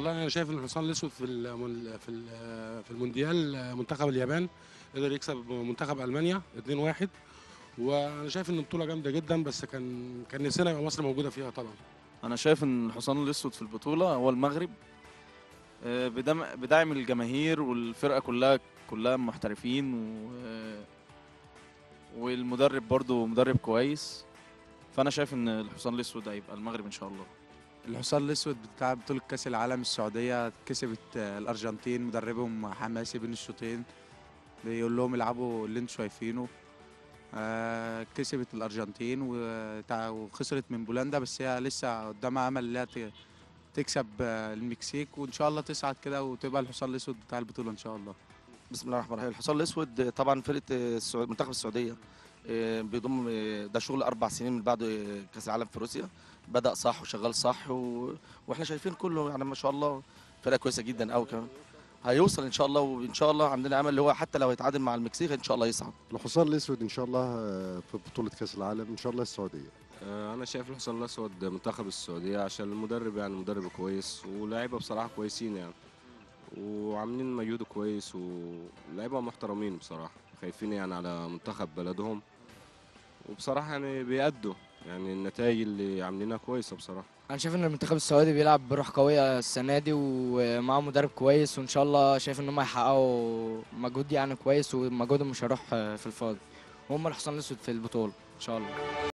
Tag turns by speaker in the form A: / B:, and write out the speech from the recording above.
A: والله انا شايف ان الحصان الاسود في المن- في ال- في المونديال منتخب اليابان قدر يكسب منتخب المانيا 2-1 وانا شايف ان البطوله جامده جدا بس كان كان نفسنا يبقى مصر موجوده فيها طبعا
B: انا شايف ان الحصان الاسود في البطوله هو المغرب آه، بدعم بدعم الجماهير والفرقه كلها كلها محترفين و والمدرب برضو مدرب كويس فانا شايف ان الحصان الاسود هيبقى المغرب ان شاء الله
C: الحصان الاسود بتاع بطوله كاس العالم السعوديه كسبت آه، الارجنتين مدربهم حماسي بين الشوطين بيقول لهم العبوا اللي انتوا شايفينه آه، كسبت الارجنتين وتع- وخسرت من بولندا بس هي لسه قدامها امل انها ت- تكسب آه، المكسيك وان شاء الله تصعد كده وتبقى الحصان الاسود بتاع البطوله ان شاء الله
D: بسم الله الرحمن الرحيم الحصان الاسود طبعا فرقه السعود منتخب السعوديه آه، بيضم آه، ده شغل اربع سنين من بعد آه، كاس العالم في روسيا بدا صح وشغال صح و... واحنا شايفين كله يعني ما شاء الله فرقه كويسه جدا قوي كمان هيوصل ان شاء الله وان شاء الله عندنا امل اللي هو حتى لو هيتعادل مع المكسيك ان شاء الله يصعد
E: الحصان الاسود ان شاء الله آه، في بطوله كاس العالم ان شاء الله السعوديه
F: آه، انا شايف الحصان الاسود منتخب السعوديه عشان المدرب يعني مدرب كويس ولاعيبه بصراحه كويسين يعني وعاملين مجهود كويس ولاعيبه محترمين بصراحه خايفين يعني على منتخب بلدهم وبصراحه يعني بيأدوا يعني النتائج اللي عاملينها كويسه بصراحه
G: انا شايف ان المنتخب السعودي بيلعب بروح قويه السنه دي ومعاه مدرب كويس وان شاء الله شايف ان هم هيحققوا مجهود يعني كويس ومجهودهم مش هيروح في الفاضي وهم الحصان الاسود في البطوله ان شاء الله